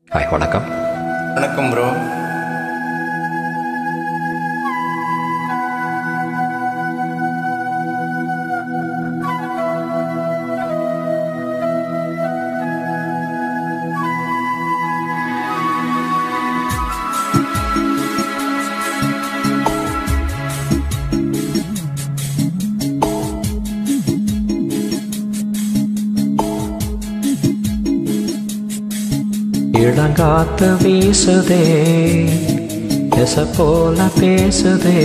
hi வணக்கம் வணக்கம் bro இளங்காத்து வீசுதே எச போல பேசுதே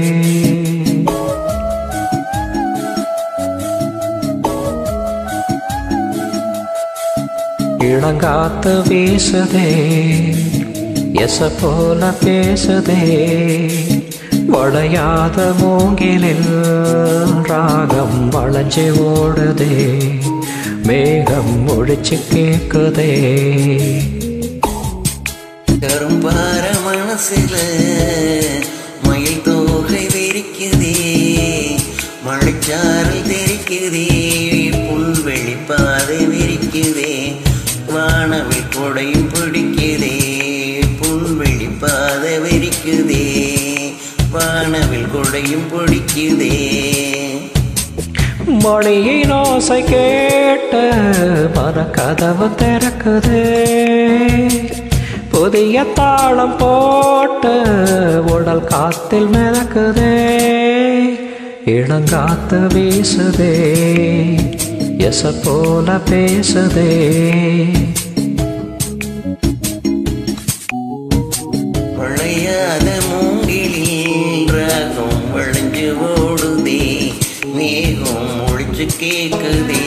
இளங்காத்து வீசுதே எச போல பேசுதே வளையாத மூங்கிலில் ராகம் வளைஞ்சு ஓடுதே மேகம் ஒழிச்சு கேக்குதே கரும்பார மனசுல மயில் தோகை விரிக்குதே மழைச்சாரல் தெரிக்குதே புல்வெளி பாதை விரிக்குதே வானவில் கொடையும் பிடிக்குதே புல்வெளி பாதை விரிக்குதே வானவில் கொடையும் பிடிக்குதே மணியின் ஓசை கேட்டு மன கதவு திறக்குது புதிய தாளம் போட்டு உடல் காத்தில் மிதக்குதே இளங்காத்து வீசுதே எச போல பேசுதே வளையாத மூங்கிலில் ராகம் வளைஞ்சு ஓடுதே மேகம் ஒழிச்சு கேக்குதே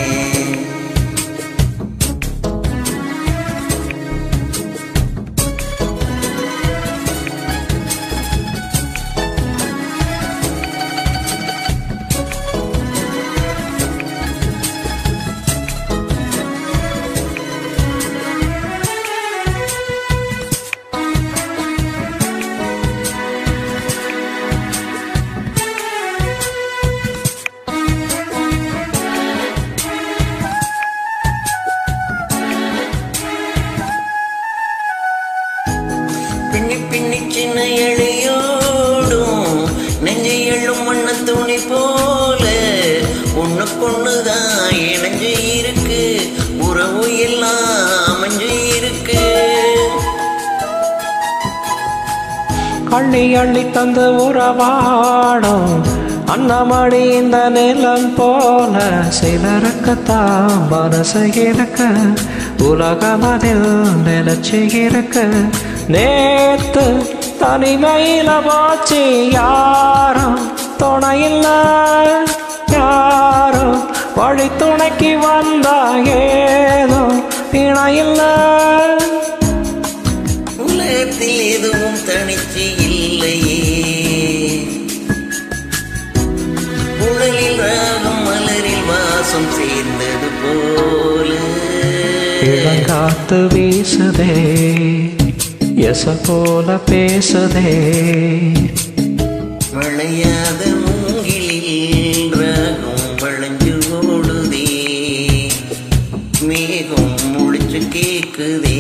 பின்னி பின்னி சின்ன எழையோடும் நெஞ்சை எள்ளும் வண்ண துணி போல ஒண்ணு பொண்ணுதான் இணைஞ்சு இருக்கு உறவு எல்லாம் அமைஞ்சு இருக்கு அள்ளி அள்ளி தந்து உறவாடும் அன்னமடி இந்த நிலம் போல சிலருக்குத்தான் மனசு இருக்க உலகம் அதில் நிலச்சி இருக்க நேத்து தனிமையில போச்சு யாரும் துணையில்ல யாரும் வழி துணைக்கு வந்தா ஏதோ இணையில்லை உலகத்தில் எதுவும் தனிச்சு இல்லையே உடலில் ராகம் மலரில் வாசம் சேர்ந்தது போல இளங்காத்து வீசுதே எச போல பேசுதே வளையாத மூங்கிலில் ராகம் வளைஞ்சு ஓடுதே மேகம் முழிச்சு கேக்குதே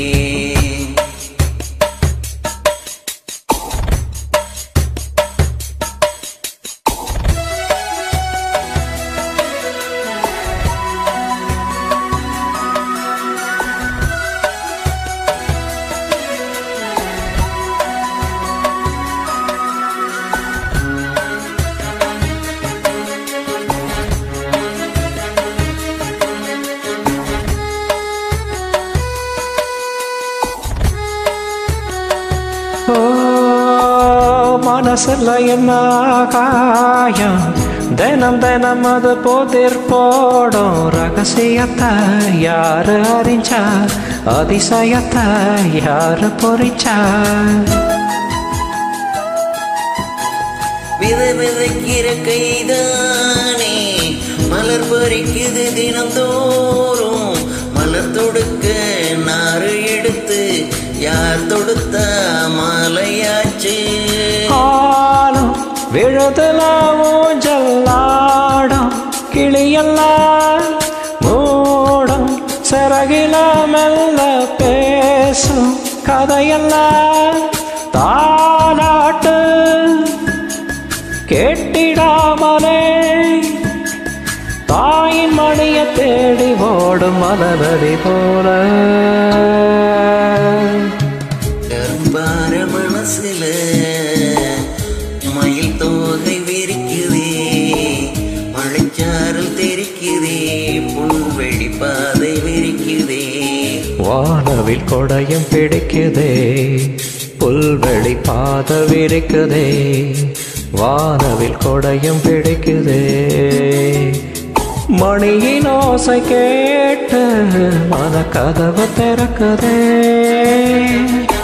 ஓ மனசுல என்ன காயம் தினம் தினம் அது போதிர் போடும் ரகசியத்தை யாரு அறிஞ்சா அதிசயத்தை யாரு பொறிச்சா வித விதைக்கிற கைதானே மலர் பறிக்குது தினந்தோறும் மலர் தொடுக்க நாறு எடுத்து யார் தொடுத்த மாலையாச்சு ஆளும் விழுதுல ஊஞ்சல்லாடும் கிளியெல்லாம் மூடும் சிறகில மெல்ல பேசும் பேசும் கதையெல்லாம் தாலாட்டு கேட்டிடாமலே தாயின் மணிய தேடி ஓடும் மலரடி போல கரும்பார மனசுல மயில் தோகை விரிக்குதே மழைச்சாரல் தெரிக்குதே புல்வெளி பாதை விரிக்குதே வானவில் கொடையும் பிடிக்குதே புல்வெளி பாத விரிக்குதே வானவில் கொடையும் பிடிக்குதே மணியின் ஓசை கேட்டு மன கதவு திறக்குதே